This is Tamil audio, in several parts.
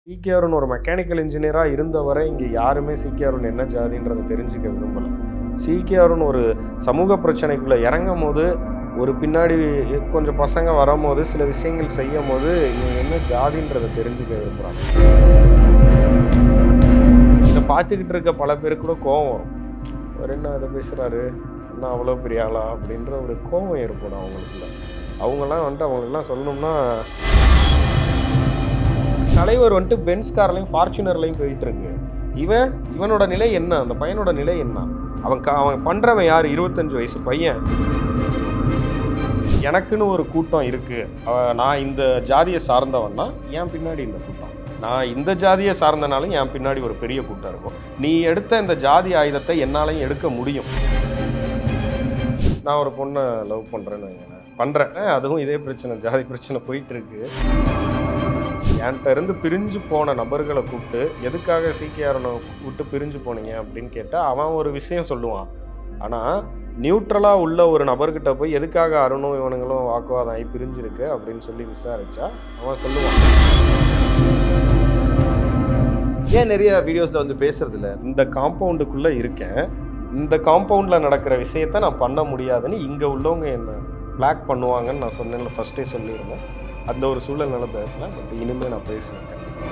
சிகேஆர்னு ஒரு மெக்கானிக்கல் இன்ஜினியராக இருந்தவரை இங்கே யாருமே சிகேஆர்னு என்ன ஜாதின்றதை தெரிஞ்சுக்க விரும்பலை சிகேஆர்னு ஒரு சமூக பிரச்சனைக்குள்ளே இறங்கும் போது ஒரு பின்னாடி கொஞ்சம் பசங்க வரும்போது சில விஷயங்கள் செய்யும் போது இவங்க என்ன ஜாதின்றதை தெரிஞ்சுக்க விரும்புகிறாங்க இதை பார்த்துக்கிட்டு இருக்க பல பேருக்கு கூட கோவம் வரும் அவர் என்ன அதை பேசுகிறாரு என்ன அவ்வளோ பெரிய ஆளா அப்படின்ற ஒரு கோவம் ஏற்படும் அவங்களுக்குள்ள அவங்கெல்லாம் வந்துட்டு அவங்களுக்குலாம் சொல்லணும்னா தலைவர் வந்துட்டு பென்ஸ் கார்லையும் ஃபார்ச்சுனர்லையும் போயிட்டு இருக்கு இவன் இவனோட நிலை என்ன அந்த பையனோட நிலை என்ன அவன் கா அவன் பண்ணுறவன் யார் இருபத்தஞ்சு வயசு பையன் எனக்குன்னு ஒரு கூட்டம் இருக்கு அவ- நான் இந்த ஜாதியை சார்ந்தவன்னா என் பின்னாடி இந்த கூட்டம் நான் இந்த ஜாதியை சார்ந்தனாலும் என் பின்னாடி ஒரு பெரிய கூட்டம் இருக்கும் நீ எடுத்த இந்த ஜாதி ஆயுதத்தை என்னாலையும் எடுக்க முடியும் நான் ஒரு பொண்ணை லவ் பண்ணுறேன்னு வைங்களேன் பண்ணுறேன் அதுவும் இதே பிரச்சனை ஜாதி பிரச்சனை போயிட்டு இருக்கு என்கிட்ட இருந்து பிரிஞ்சு போன நபர்களை கூப்பிட்டு எதுக்காக சீக்கியாரனை விட்டு பிரிஞ்சு போனீங்க அப்படின்னு கேட்டால் அவன் ஒரு விஷயம் சொல்லுவான் ஆனால் நியூட்ரலாக உள்ள ஒரு நபர்கிட்ட போய் எதுக்காக அருணும் இவனுங்களும் வாக்குவாதம் ஆகி பிரிஞ்சிருக்கு அப்படின்னு சொல்லி விசாரிச்சா அவன் சொல்லுவான் ஏன் நிறைய வீடியோஸ்ல வந்து பேசுறது இல்ல இந்த காம்பவுண்டுக்குள்ளே இருக்கேன் இந்த காம்பவுண்டில் நடக்கிற விஷயத்த நான் பண்ண முடியாதுன்னு இங்கே உள்ளவங்க என்ன பிளாக் பண்ணுவாங்கன்னு நான் சொன்னேன்ல ஃபஸ்ட்டே சொல்லியிருந்தேன் அந்த ஒரு சூழல்னால பேசினேன் பட் இனிமேல் நான் பேசுவேன்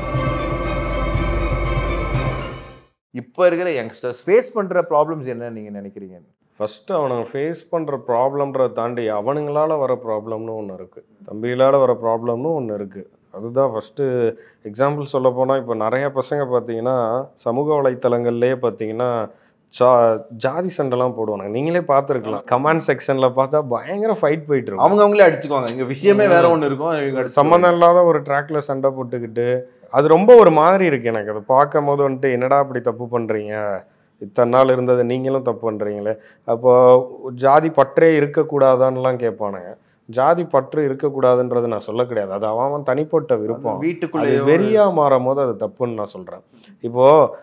இப்ப இருக்கிற யங்ஸ்டர்ஸ் ஃபேஸ் பண்ற ப்ராப்ளம்ஸ் என்ன நீங்க நினைக்கிறீங்க ஃபஸ்ட்டு அவனுங்க ஃபேஸ் பண்ணுற ப்ராப்ளம்ன்றதை தாண்டி அவனுங்களால வர ப்ராப்ளம்னு ஒன்று இருக்குது தம்பிகளால் வர ப்ராப்ளம்னு ஒன்று இருக்குது அதுதான் ஃபஸ்ட்டு எக்ஸாம்பிள் சொல்ல போனால் இப்போ நிறைய பசங்க பார்த்தீங்கன்னா சமூக வலைத்தளங்கள்லேயே பார்த்தீங்கன்னா ஜா ஜாதி சண்டைலாம் போடுவாங்க நீங்களே பார்த்துருக்கலாம் கமெண்ட் செக்ஷனில் பார்த்தா பயங்கர ஃபைட் போயிட்டு இருக்கும் அவங்க அவங்களே அடிச்சுக்குவாங்க இங்க விஷயமே வேற ஒண்ணு இருக்கும் இவங்க அடிச்சுக்குவாங்க. சம்மந்தம் இல்லாத ஒரு ட்ராக்ல சண்டை போட்டுக்கிட்டு அது ரொம்ப ஒரு மாதிரி இருக்கு எனக்கு அதை பார்க்கும் போது வந்துட்டு என்னடா இப்படி தப்பு பண்றீங்க இத்தனை நாள் இருந்தது நீங்களும் தப்பு பண்றீங்களே அப்போ ஜாதி பற்றே இருக்கக்கூடாதான்னுலாம் கேட்பானுங்க ஜாதி பற்று இருக்கக்கூடாதுன்றது நான் சொல்ல கிடையாது அது அவன் அவன் தனிப்பட்ட விருப்பம் அது வீட்டுக்குள்ளே வெறியா மாறும் போது அது தப்புன்னு நான் சொல்றேன் இப்போ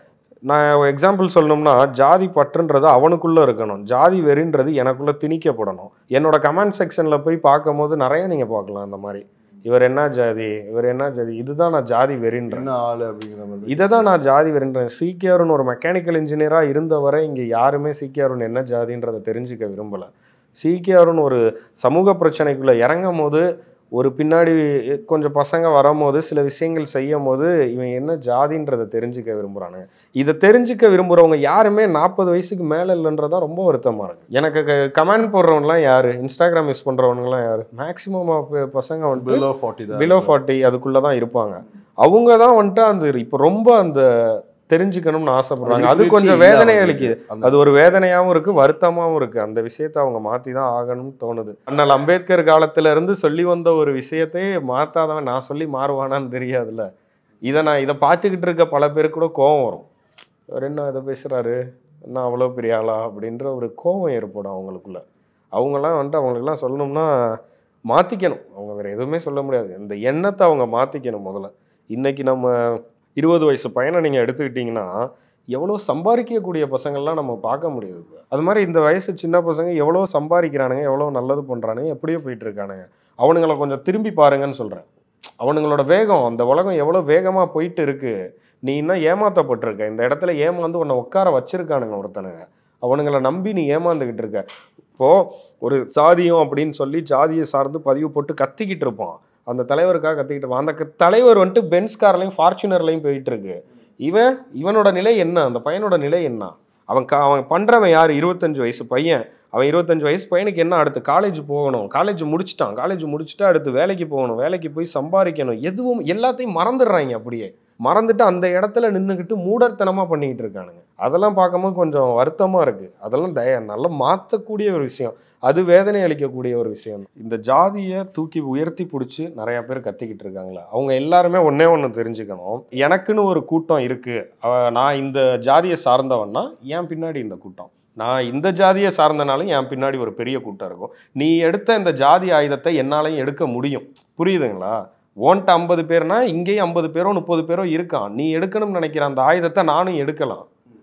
நான் எக்ஸாம்பிள் சொல்லணும்னா ஜாதி பற்றுன்றது அவனுக்குள்ள இருக்கணும் ஜாதி வெறின்றது எனக்குள்ள திணிக்கப்படணும் என்னோட கமெண்ட் செக்ஷன்ல போய் பார்க்கும் போது நிறைய நீங்க பார்க்கலாம் அந்த மாதிரி இவர் என்ன ஜாதி இவர் என்ன ஜாதி இதுதான் நான் ஜாதி வெறின்றேன் என்ன ஆளு அப்படிங்கிற மாதிரி இதை தான் நான் ஜாதி வெறின்றேன் சிகேஆர்னு ஒரு மெக்கானிக்கல் இன்ஜினியராக இருந்தவரை இங்கே யாருமே சிகேஆர்னு என்ன ஜாதின்றதை தெரிஞ்சுக்க விரும்பலை சிகேஆர்னு ஒரு சமூக பிரச்சனைக்குள்ளே இறங்கும் போது ஒரு பின்னாடி கொஞ்சம் பசங்க வரும்போது சில விஷயங்கள் செய்யும் போது இவன் என்ன ஜாதின்றதை தெரிஞ்சுக்க விரும்புகிறானுங்க இதை தெரிஞ்சுக்க விரும்புகிறவங்க யாருமே நாற்பது வயசுக்கு மேலே இல்லைன்றதான் ரொம்ப வருத்தமாக இருக்கு எனக்கு கமெண்ட் போடுறவங்கலாம் யார் இன்ஸ்டாகிராம் யூஸ் பண்ணுறவங்கலாம் யார் மேக்ஸிமம் பசங்க வந்துட்டு பிலோ ஃபார்ட்டி தான் பிலோ ஃபார்ட்டி அதுக்குள்ளே தான் இருப்பாங்க அவங்க தான் வந்துட்டு அந்த இப்போ ரொம்ப அந்த தெரிஞ்சுக்கணும்னு ஆசைப்படுறாங்க அது கொஞ்சம் வேதனை அளிக்குது அது ஒரு வேதனையாகவும் இருக்கு வருத்தமாகவும் இருக்கு அந்த விஷயத்தை அவங்க மாற்றி தான் ஆகணும்னு தோணுது அண்ணல் அம்பேத்கர் காலத்துல இருந்து சொல்லி வந்த ஒரு விஷயத்தையே மாத்தாதவன் நான் சொல்லி மாறுவானான்னு தெரியாதுல்ல இதை நான் இதை பார்த்துக்கிட்டு இருக்க பல பேருக்கு கூட கோவம் வரும் அவர் என்ன இதை பேசுறாரு என்ன அவ்வளோ பெரிய ஆளா அப்படின்ற ஒரு கோவம் ஏற்படும் அவங்களுக்குள்ள அவங்கெல்லாம் வந்துட்டு அவங்களுக்குலாம் சொல்லணும்னா மாற்றிக்கணும் அவங்க வேற எதுவுமே சொல்ல முடியாது இந்த எண்ணத்தை அவங்க மாற்றிக்கணும் முதல்ல இன்னைக்கு நம்ம இருபது வயசு பையனை நீங்கள் எடுத்துக்கிட்டிங்கன்னா எவ்வளோ சம்பாதிக்கக்கூடிய பசங்கள்லாம் நம்ம பார்க்க முடியுது இப்ப. அது மாதிரி இந்த வயசு சின்ன பசங்க எவ்வளோ சம்பாதிக்கிறானுங்க எவ்வளோ நல்லது பண்ணுறானுங்க எப்படியோ போயிட்டு இருக்கானுங்க அவனுங்களை கொஞ்சம் திரும்பி பாருங்கன்னு சொல்கிறேன் அவனுங்களோட வேகம் அந்த உலகம் எவ்வளோ வேகமாக போயிட்டு இருக்கு நீ இன்னும் ஏமாத்தப்பட்டிருக்க இந்த இடத்துல ஏமாந்து உன்னை உட்கார வச்சிருக்கானுங்க ஒருத்தனுங்க அவனுங்களை நம்பி நீ ஏமாந்துக்கிட்டு இருக்க இப்போ ஒரு சாதியம் அப்படின்னு சொல்லி ஜாதியை சார்ந்து பதிவு போட்டு கத்திக்கிட்டு இருப்பான் அந்த தலைவருக்காக கத்திக்கிட்டு இருப்பான் அந்த க- தலைவர் வந்துட்டு பென்ஸ் கார்லையும் ஃபார்ச்சுனர்லையும் போயிட்டு இருக்கு இவன் இவனோட நிலை என்ன அந்த பையனோட நிலை என்ன அவன் கா அவன் பண்ணுறவன் யார் இருபத்தஞ்சு வயசு பையன் அவன் இருபத்தஞ்சு வயசு பையனுக்கு என்ன அடுத்து காலேஜ் போகணும் காலேஜ் முடிச்சிட்டான் காலேஜ் முடிச்சுட்டு அடுத்து வேலைக்கு போகணும் வேலைக்கு போய் சம்பாதிக்கணும் எதுவும் எல்லாத்தையும் மறந்துடுறாங்க அப்படியே மறந்துட்டு அந்த இடத்துல நின்றுக்கிட்டு மூடர்த்தனமாக பண்ணிக்கிட்டு இருக்கானுங்க அதெல்லாம் பார்க்கும்போது கொஞ்சம் வருத்தமாக இருக்குது அதெல்லாம் தய நல்லா மாற்றக்கூடிய ஒரு விஷயம் அது வேதனை அளிக்கக்கூடிய ஒரு விஷயம் இந்த ஜாதியை தூக்கி உயர்த்தி பிடிச்சி நிறைய பேர் கத்திக்கிட்டு இருக்காங்களா அவங்க எல்லாருமே ஒண்ணே ஒன்று தெரிஞ்சுக்கணும் எனக்குன்னு ஒரு கூட்டம் இருக்கு அவ- நான் இந்த ஜாதியை சார்ந்தவன்னா என் பின்னாடி இந்த கூட்டம் நான் இந்த ஜாதியை சார்ந்தனாலும் என் பின்னாடி ஒரு பெரிய கூட்டம் இருக்கும் நீ எடுத்த இந்த ஜாதி ஆயுதத்தை என்னாலையும் எடுக்க முடியும் புரியுதுங்களா ஓன்ட்ட ஐம்பது பேர்னா இங்கேயும் ஐம்பது பேரோ முப்பது பேரோ இருக்கான் நீ எடுக்கணும்னு நினைக்கிற அந்த ஆயுதத்தை நானும் எடுக்கலாம்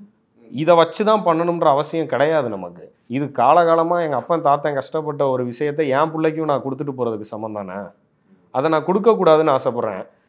இதை வச்சு தான் பண்ணணுன்ற அவசியம் கிடையாது நமக்கு இது காலகாலமாக எங்கள் அப்பா தாத்தன் கஷ்டப்பட்ட ஒரு விஷயத்தை என் பிள்ளைக்கும் நான் கொடுத்துட்டு போகிறதுக்கு சமம் தானே அதை நான் கொடுக்கக்கூடாதுன்னு ஆசைப்பட்றேன்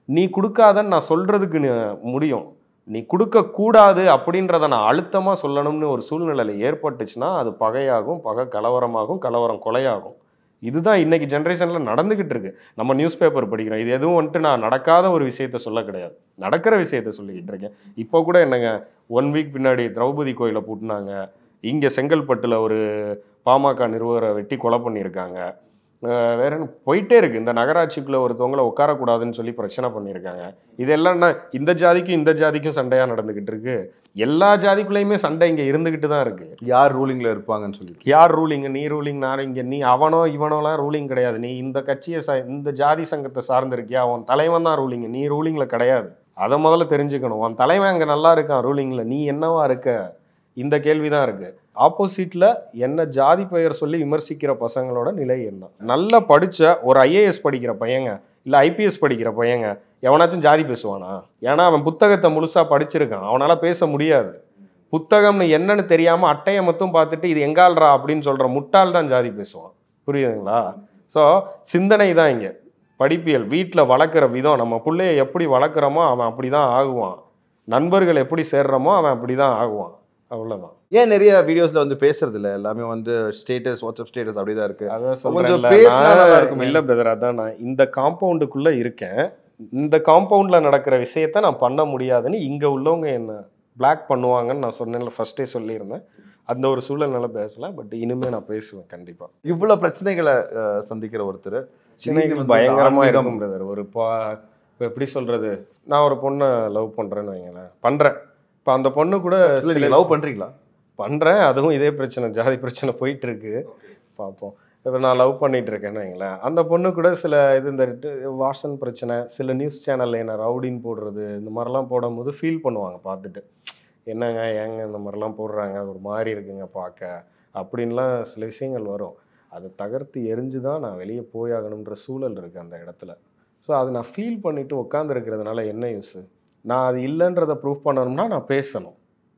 நீ கொடுக்காதன்னு நான் சொல்றதுக்கு நி- முடியும் நீ கொடுக்க கூடாது அப்படின்றத நான் அழுத்தமா சொல்லணும்னு ஒரு சூழ்நிலையில ஏற்பட்டுச்சுன்னா அது பகையாகும் பகை கலவரமாகும் கலவரம் கொலையாகும் இதுதான் இன்னைக்கு ஜென்ரேஷன்ல நடந்துகிட்டு இருக்கு நம்ம நியூஸ் பேப்பர் படிக்கிறோம் இது எதுவும் வந்துட்டு நான் நடக்காத ஒரு விஷயத்த சொல்ல கிடையாது நடக்கிற விஷயத்த சொல்லிக்கிட்டு இருக்கேன் இப்போ கூட என்னங்க ஒன் வீக் பின்னாடி திரௌபதி கோயிலை பூட்டினாங்க இங்கே செங்கல்பட்டுல ஒரு பாமக நிறுவரை வெட்டி கொலை பண்ணியிருக்காங்க அஹ் வேற என்ன போயிட்டே இருக்கு இந்த நகராட்சிக்குள்ள ஒருத்தவங்கள உட்காரக்கூடாதுன்னு சொல்லி பிரச்சனை பண்ணியிருக்காங்க இதெல்லாம் என்ன இந்த ஜாதிக்கும் இந்த ஜாதிக்கும் சண்டையா நடந்துகிட்டு இருக்கு எல்லா ஜாதிக்குள்ளேயுமே சண்டை இங்க இருந்துகிட்டு தான் இருக்கு யார் ரூலிங்ல இருப்பாங்கன்னு சொல்லிட்டு யார் ரூலிங் நீ ரூலிங் நான் இங்க நீ அவனோ இவனோலாம் ரூலிங் கிடையாது நீ இந்த கட்சியை ச இந்த ஜாதி சங்கத்தை சார்ந்திருக்கியா உன் தலைவன் தான் ரூலிங் நீ ரூலிங்ல கிடையாது அதை முதல்ல தெரிஞ்சுக்கணும் உன் தலைவன் அங்க நல்லா இருக்கான் ரூலிங்ல நீ என்னவா இருக்க இந்த கேள்வி தான் இருக்கு ஆப்போசிட்ல என்ன ஜாதி பெயர் சொல்லி விமர்சிக்கிற பசங்களோட நிலை என்ன நல்லா படிச்ச ஒரு ஐஏஎஸ் படிக்கிற பையங்க இல்ல ஐபிஎஸ் படிக்கிற பையங்க எவனாச்சும் ஜாதி பேசுவானா ஏன்னா அவன் புத்தகத்தை முழுசா படிச்சிருக்கான் அவனால பேச முடியாது புத்தகம்னு என்னன்னு தெரியாம அட்டையை மட்டும் பார்த்துட்டு இது எங்கால்ரா அப்படின்னு சொல்ற முட்டாள் தான் ஜாதி பேசுவான் புரியுதுங்களா ஸோ சிந்தனை தான் இங்க படிப்பியல் வீட்டில் வளர்க்குற விதம் நம்ம பிள்ளைய எப்படி வளர்க்குறோமோ அவன் அப்படி தான் ஆகுவான் நண்பர்கள் எப்படி சேர்றோமோ அவன் அப்படி தான் ஆகுவான் அவ்வளோதான் ஏன் நிறைய வீடியோஸ்ல வந்து பேசுறது இல்ல எல்லாமே வந்து ஸ்டேட்டஸ் வாட்ஸ்அப் ஸ்டேட்டஸ் அப்படிதான் இருக்கு அதான் கொஞ்சம் சொல்றேன்ல, பேசினா நான் நல்லா இருக்குமே. இல்ல பிரதர் அதான் நான் இந்த காம்பவுண்டுக்குள்ள இருக்கேன் இந்த காம்பவுண்ட்ல நடக்கிற விஷயத்த நான் பண்ண முடியாதுன்னு இங்க உள்ளவங்க என்ன பிளாக் பண்ணுவாங்கன்னு நான் சொன்னேன்ல ஃபர்ஸ்டே சொல்லியிருந்தேன் அந்த ஒரு சூழல்னால பேசல பட் இனிமே நான் பேசுவேன் கண்டிப்பா இவ்வளவு பிரச்சனைகளை அஹ், சந்திக்கிற ஒருத்தர் சின்னைக்கு வந்து பயங்கரமா ஆன்மீகம் இருக்கும் பிரதர் ஒரு பா இப்போ எப்படி சொல்றது நான் ஒரு பொண்ணை லவ் பண்றேன்னு வைங்களேன் பண்றேன் இப்போ அந்த பொண்ணு கூட இல்ல சில நீங்க லவ் பண்றீங்களா பண்றேன் அதுவும் இதே பிரச்சனை ஜாதி பிரச்சனை போயிட்டு இருக்கு பார்ப்போம் இப்போ நான் லவ் பண்ணிட்டு இருக்கேன்னு வைங்களேன் அந்த பொண்ணு கூட சில இது இந்த டு- வாசன் பிரச்சனை சில நியூஸ் சேனல்ல என்ன ரவுடின்னு போடுறது இந்த மாதிரிலாம் போடும்போது ஃபீல் பண்ணுவாங்க பார்த்துட்டு என்னங்க ஏங்க இந்த மாதிரிலாம் போடுறாங்க ஒரு மாதிரி இருக்குங்க பார்க்க அப்படின்லாம் சில விஷயங்கள் வரும் அதை தகர்த்து எரிஞ்சு தான் நான் வெளியே போயாகணுன்ற சூழல் இருக்கு அந்த இடத்துல ஸோ அது நான் ஃபீல் பண்ணிட்டு உட்காந்துருக்கிறதுனால என்ன யூஸ் நான் அது இல்லைன்றதை ப்ரூவ் பண்ணணும்னா நான் பேசணும்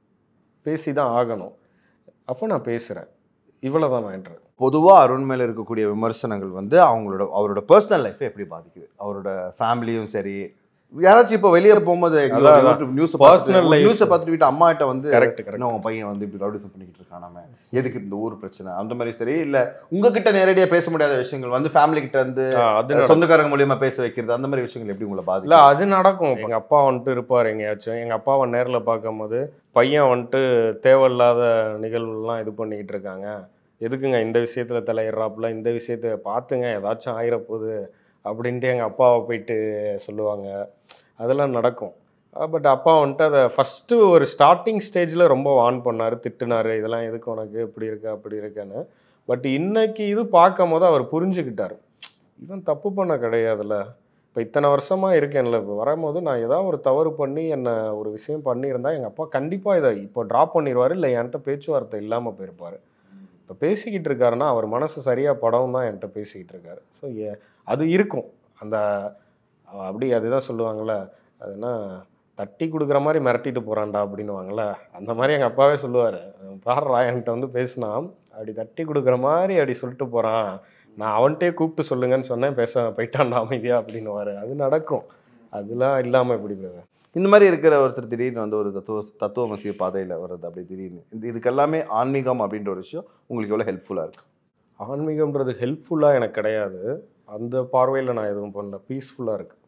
பேசி தான் ஆகணும் அப்போ நான் பேசுகிறேன் இவ்வளோ தான் மேட்ரு பொதுவா அருண் மேல இருக்கக்கூடிய விமர்சனங்கள் வந்து அவங்களோட அவரோட பர்சனல் லைஃப்பை எப்படி பாதிக்குது அவரோட ஃபேமிலியும் சரி யாராச்சும் இப்போ வெளியே போகும்போது அதான், அதான். News Personal life. நியூஸை பார்த்துட்டு வீட்டு அம்மா கிட்ட வந்து கரெக்ட் கரெக்ட் என்ன உன் பையன் வந்து இப்படி ரவுடிசம் பண்ணிக்கிட்டு இருக்கானாம எதுக்கு இந்த ஊர் பிரச்சனை அந்த மாதிரி சரி இல்ல உங்ககிட்ட நேரடியா பேச முடியாத விஷயங்கள் வந்து ஃபேமிலி கிட்ட இருந்து அது நடக்கும். சொந்தக்காரங்க மூலியமா பேச வைக்கிறது அந்த மாதிரி விஷயங்கள் எப்படி உங்களை இல்ல பாதிக்கும் அது நடக்கும் எங்க அப்பா வந்துட்டு இருப்பார் எங்கேயாச்சும் எங்க அப்பாவை நேர்ல பார்க்கும்போது பையன் வந்துட்டு தேவையில்லாத நிகழ்வுலாம் இது பண்ணிக்கிட்டு இருக்காங்க எதுக்குங்க இந்த விஷயத்துல தலையிடுறாப்புல இந்த விஷயத்த பார்த்துங்க ஏதாச்சும் ஆயிரப்போகுது அப்படின்ட்டு எங்க அப்பாவை போயிட்டு சொல்லுவாங்க அதெல்லாம் நடக்கும் பட் அப்பா வந்துட்டு அதை ஃபஸ்ட்டு ஒரு ஸ்டார்டிங் ஸ்டேஜில் ரொம்ப வான் பண்ணார் திட்டுனாரு இதெல்லாம் எதுக்கு உனக்கு இப்படி இருக்கு அப்படி இருக்குன்னு பட் இன்னைக்கு இது பார்க்கும் போது அவர் புரிஞ்சுக்கிட்டார் இவன் தப்பு பண்ண கிடையாதுல்ல இப்போ இத்தனை வருஷமா இருக்கேன்ல இப்போ வரும்போது நான் ஏதாவது ஒரு தவறு பண்ணி என்ன ஒரு விஷயம் பண்ணியிருந்தா எங்கள் அப்பா கண்டிப்பாக இதை இப்போ ட்ராப் பண்ணிடுவார் இல்லை என்கிட்ட பேச்சுவார்த்தை இல்லாமல் போயிருப்பார் இப்போ பேசிக்கிட்டு இருக்காருன்னா அவர் மனசு சரியாக படம் தான் என்கிட்ட பேசிக்கிட்டு இருக்காரு ஸோ அது இருக்கும் அந்த அஹ் அப்படி அதுதான் சொல்லுவாங்கள்ல அதுனா தட்டி கொடுக்குற மாதிரி மிரட்டிட்டு போகிறான்டா அப்படின்னுவாங்கள்ல அந்த மாதிரி எங்கள் அப்பாவே சொல்லுவார் பாடுறா என்கிட்ட வந்து பேசினா அப்படி தட்டி கொடுக்குற மாதிரி அப்படி சொல்லிட்டு போகிறான் நான் அவன்கிட்டே கூப்பிட்டு சொல்லுங்கன்னு சொன்னேன் பேச போயிட்டான்டா அமைதியா அப்படின்னுவாரு அது நடக்கும் அதெல்லாம் இல்லாமல் எப்படி brother? இந்த மாதிரி இருக்கிற ஒருத்தர் திடீர்னு வந்து ஒரு தத்துவ தத்துவமசிய பாதையில வர்றது அப்படி திடீர்னு இந்த இதுக்கு எல்லாமே ஆன்மீகம் அப்படின்ற ஒரு விஷயம் உங்களுக்கு எவ்வளவு ஹெல்ப்ஃபுல்லா இருக்கு ஆன்மீகம்ன்றது ஹெல்ப்ஃபுல்லாக எனக்கு கிடையாது அந்த பார்வையில் நான் எதுவும் பண்ணல பீஸ்ஃபுல்லாக இருக்கு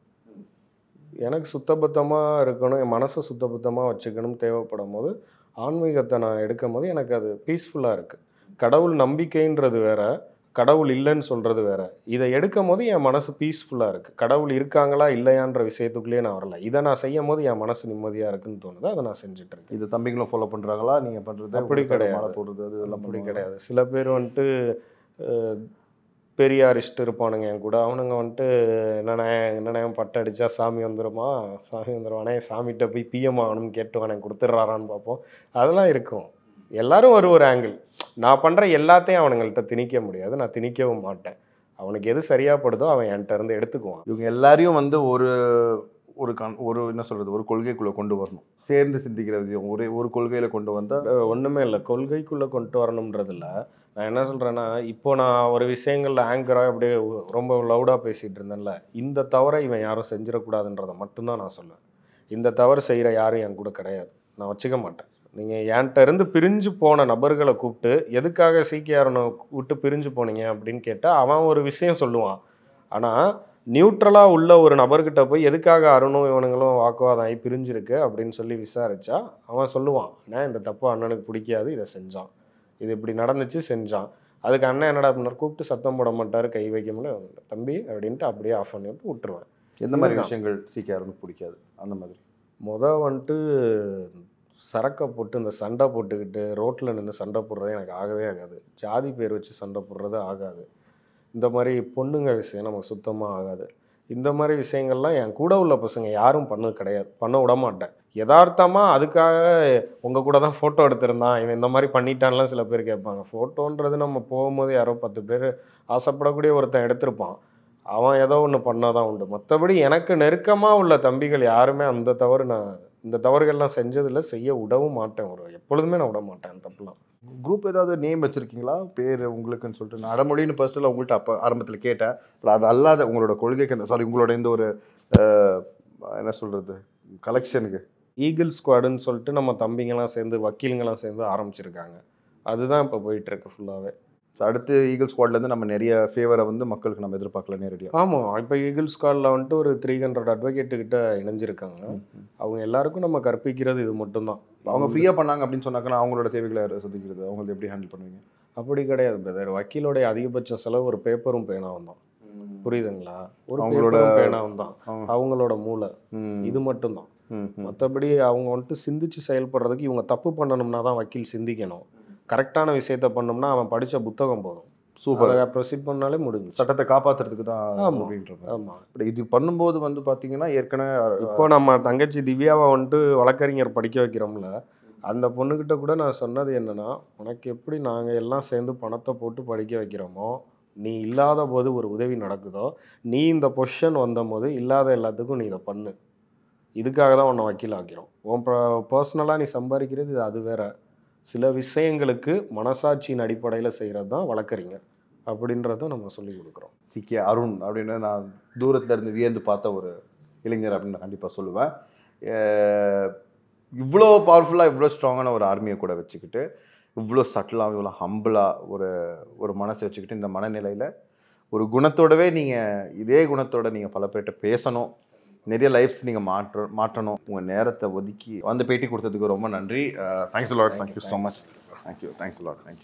எனக்கு சுத்தபத்தமாக இருக்கணும் என் மனசை சுத்தபத்தமாக வச்சுக்கணும் தேவைப்படும் போது ஆன்மீகத்தை நான் எடுக்கும் போது எனக்கு அது பீஸ்ஃபுல்லாக இருக்குது கடவுள் நம்பிக்கைன்றது வேற கடவுள் இல்லைன்னு சொல்கிறது வேற இதை எடுக்கும் போது என் மனசு பீஸ்ஃபுல்லாக இருக்குது கடவுள் இருக்காங்களா இல்லையான்ற விஷயத்துக்குள்ளேயே நான் வரல இதை நான் செய்யும் போது என் மனசு நிம்மதியாக இருக்குன்னு தோணுது அதை நான் செஞ்சுட்டு இருக்கேன் இது தம்பிங்களும் ஃபாலோ பண்றாங்களா நீங்க பண்றது அப்படி உங்களுக்கு கிடையாது. மாலை போடுறது அது இதெல்லாம் அப்படி பண்ணுவாங்களா? கிடையாது சில பேர் வந்துட்டு அஹ், பெரியாரிஸ்ட் இருப்பானுங்க என் கூட அவனுங்க வந்துட்டு என்னண்ணே என்னண்ணே பட்டை அடிச்சா சாமி வந்துருமா சாமி வந்துருவானே சாமிகிட்ட போய் பிஎம் ஆகணும்னு கேட்டுவானே கொடுத்துட்றாரான்னு பார்ப்போம் அதெல்லாம் இருக்கும் எல்லாரும் ஒரு ஒரு ஆங்கிள் நான் பண்ணுற எல்லாத்தையும் அவனுங்கள்ட்ட திணிக்க முடியாது நான் திணிக்கவும் மாட்டேன் அவனுக்கு எது சரியா படுதோ அவன் என்கிட்ட இருந்து எடுத்துக்குவான் இவங்க எல்லாரையும் வந்து ஒரு ஒரு கண் ஒரு என்ன சொல்கிறது ஒரு கொள்கைக்குள்ளே கொண்டு வரணும் சேர்ந்து சிந்திக்கிற விஷயம் ஒரே ஒரு கொள்கையில் கொண்டு வந்தால் அஹ் ஒண்ணுமே இல்லை கொள்கைக்குள்ள கொண்டு வரணுன்றதுல நான் என்ன சொல்றேன்னா இப்போ நான் ஒரு விஷயங்கள்ல ஆங்கரா அப்படியே ரொம்ப லவுடா பேசிட்டு இருந்தேன்ல இந்த தவறை இவன் யாரும் செஞ்சிடக்கூடாதுன்றதை மட்டும்தான் நான் சொல்லுவேன் இந்த தவறு செய்யற யாரும் என் கூட கிடையாது நான் வச்சுக்க மாட்டேன் நீங்க என்கிட்ட இருந்து பிரிஞ்சு போன நபர்களை கூப்பிட்டு எதுக்காக சீக்கியாரனை விட்டு பிரிஞ்சு போனீங்க அப்படின்னு கேட்டா அவன் ஒரு விஷயம் சொல்லுவான் ஆனா நியூட்ரலா உள்ள ஒரு நபர்கிட்ட போய் எதுக்காக அருணும் இவனுங்களும் வாக்குவாதம் ஆகி பிரிஞ்சிருக்கு அப்படின்னு சொல்லி விசாரிச்சா அவன் சொல்லுவான் நான் இந்த தப்பு அண்ணனுக்கு பிடிக்காது இதை செஞ்சான் இது இப்படி நடந்துச்சு செஞ்சான் அதுக்கு அண்ணன் என்னடா பண்ணார் கூப்பிட்டு சத்தம் போட மாட்டாரு கை வைக்க முடியல தம்பி அப்படின்ட்டு அப்படியே ஆஃப் பண்ணி விட்டு விட்டுருவேன் எந்த மாதிரி இதுதான். விஷயங்கள் சீக்கிரம் பிடிக்காது அந்த மாதிரி முத வந்துட்டு சரக்கை போட்டு இந்த சண்டை போட்டுக்கிட்டு ரோட்டில் நின்று சண்டை போடுறது எனக்கு ஆகவே ஆகாது ஜாதி பேர் வச்சு சண்டை போடுறது ஆகாது இந்த மாதிரி பொண்ணுங்க விஷயம் நமக்கு சுத்தமாக ஆகாது இந்த மாதிரி விஷயங்கள்லாம் என் கூட உள்ள பசங்க யாரும் பண்ணது கிடையாது பண்ண விட மாட்டேன் யதார்த்தமாக அதுக்காக உங்கள் கூட தான் ஃபோட்டோ எடுத்திருந்தான் இவன் இந்த மாதிரி பண்ணிட்டான்லாம் சில பேர் கேட்பாங்க ஃபோட்டோன்றது நம்ம போகும்போது யாரோ பத்து பேர் ஆசைப்படக்கூடிய ஒருத்தன் எடுத்திருப்பான் அவன் ஏதோ ஒன்று பண்ணாதான் உண்டு மற்றபடி எனக்கு நெருக்கமாக உள்ள தம்பிகள் யாருமே அந்த தவறு நான் இந்த தவறுகள்லாம் செஞ்சதில்ல செய்ய விடவும் மாட்டேன் ஒரு எப்பொழுதுமே நான் விட மாட்டேன் அந்த தப்புலாம் குரூப் ஏதாவது நேம் வச்சிருக்கீங்களா பேர் உங்களுக்குன்னு சொல்லிட்டு நான் அடமொழின்னு பர்சனலாக உங்கள்கிட்ட அப்போ ஆரம்பத்தில் கேட்டேன் பட் அது அல்லாத உங்களோட கொள்கைக்கு சாரி உங்களோட இந்த ஒரு அஹ், என்ன சொல்கிறது கலெக்ஷனுக்கு ஈகிள் ஸ்குவாடுன்னு சொல்லிட்டு நம்ம தம்பிங்கெல்லாம் சேர்ந்து வக்கீலுங்கெல்லாம் சேர்ந்து ஆரம்பிச்சிருக்காங்க அதுதான் இப்போ போயிட்டு இருக்கு ஃபுல்லாகவே ஸோ அடுத்து ஈகிள் ஸ்குவாட்லேருந்து நம்ம நிறைய ஃபேவரை வந்து மக்களுக்கு நம்ம எதிர்பார்க்கல நேரடியாக ஆமாம் இப்போ ஈகிள் ஸ்குவாடில் வந்துட்டு ஒரு த்ரீ ஹண்ட்ரட் அட்வொகேட்டுக்கிட்ட இணைஞ்சிருக்காங்க அவங்க எல்லாருக்கும் நம்ம கற்பிக்கிறது இது மட்டும்தான் அவங்க ஃப்ரீயாக பண்ணாங்க அப்படின்னு சொன்னாங்கன்னா அவங்களோட தேவைகளை யார் சந்திக்கிறது அவங்களை எப்படி ஹேண்டில் பண்ணுவீங்க அப்படி கிடையாது பிரதர் வக்கீலோடைய அதிகபட்ச செலவு ஒரு பேப்பரும் பேனாவும் தான் புரியுதுங்களா ஒரு அவங்களோட- பேப்பரும் பேனாவும் தான் அவங்க- அவங்களோட மூளை ம், இது மட்டும்தான் ம், ம். மற்றபடி அவங்க வந்துட்டு சிந்திச்சு செயல்படுறதுக்கு இவங்க தப்பு பண்ணணும்னா தான் வக்கீல் சிந்திக்கணும் கரெக்டான விஷயத்த பண்ணோம்னா அவன் படிச்ச புத்தகம் போதும் சூப்பர் அதை ப்ரொசீட் பண்ணாலே முடிஞ்சு சட்டத்தை காப்பாத்துறதுக்கு தான் ஆமா. அப்படின்றது ஆமா பட் இது பண்ணும்போது வந்து பார்த்தீங்கன்னா ஏற்கனவே இப்போ நம்ம தங்கச்சி திவ்யாவை வந்துட்டு வழக்கறிஞர் படிக்க வைக்கிறோம்ல அந்த பொண்ணுக்கிட்ட கூட நான் சொன்னது என்னன்னா உனக்கு எப்படி நாங்கள் எல்லாம் சேர்ந்து பணத்தை போட்டு படிக்க வைக்கிறோமோ நீ இல்லாத போது ஒரு உதவி நடக்குதோ நீ இந்த பொசிஷன் வந்தபோது இல்லாத எல்லாத்துக்கும் நீ இதை பண்ணு இதுக்காக தான் உன்னை வக்கீல் ஆக்கிறோம் உன் பர்சனலாக நீ சம்பாதிக்கிறது இது அது வேற சில விஷயங்களுக்கு மனசாட்சியின் அடிப்படையில் செய்கிறது தான் வழக்கறிஞர் அப்படின்றத நம்ம சொல்லி கொடுக்குறோம் சிக்கிய அருண் அப்படின்னு நான் தூரத்துல இருந்து வியந்து பார்த்த ஒரு இளைஞர் அப்படின்னு நான் கண்டிப்பாக சொல்லுவேன் அஹ் இவ்வளோ பவர்ஃபுல்லாக இவ்வளோ ஸ்ட்ராங்கான ஒரு ஆர்மியை கூட வச்சுக்கிட்டு இவ்வளோ சட்டிலாக இவ்வளோ ஹம்பிளாக ஒரு ஒரு மனசை வச்சுக்கிட்டு இந்த மனநிலையில் ஒரு குணத்தோடவே நீங்கள் இதே குணத்தோட நீங்கள் பல பேர்கிட்ட பேசணும் நிறைய லைஃப்ஸ் நீங்கள் மாற்ற மாற்றணும் உங்கள் நேரத்தை ஒதுக்கி வந்து பேட்டி கொடுத்ததுக்கு ரொம்ப நன்றி thanks lot thank you so much thank you thanks lot thank you